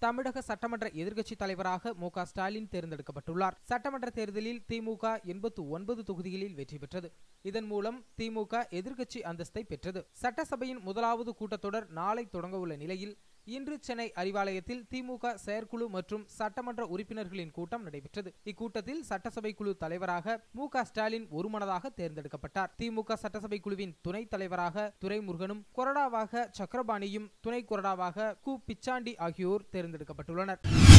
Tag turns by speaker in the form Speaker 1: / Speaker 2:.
Speaker 1: தமிழக சட்டமன்ற எதிர்க்கட்சி தலைவராக மு க ஸ்டாலின் தேர்ந்தெடுக்கப்பட்டுள்ளார் சட்டமன்ற தேர்தலில் திமுக எண்பத்து ஒன்பது தொகுதிகளில் வெற்றி பெற்றது இதன் மூலம் திமுக எதிர்க்கட்சி அந்தஸ்தை பெற்றது சட்டசபையின் முதலாவது கூட்டத்தொடர் நாளை தொடங்க உள்ள நிலையில் இன்று சென்னை அறிவாலயத்தில் திமுக செயற்குழு மற்றும் சட்டமன்ற உறுப்பினர்களின் கூட்டம் நடைபெற்றது இக்கூட்டத்தில் சட்டசபை குழு தலைவராக மு க ஸ்டாலின் ஒருமனதாக தேர்ந்தெடுக்கப்பட்டார் திமுக சட்டசபை குழுவின் துணைத் தலைவராக துரைமுருகனும் கொறடாவாக சக்கரபாணியும் துணை கொறடாவாக கு பிச்சாண்டி ஆகியோர் தேர்ந்தெடுக்கப்பட்டுள்ளனர்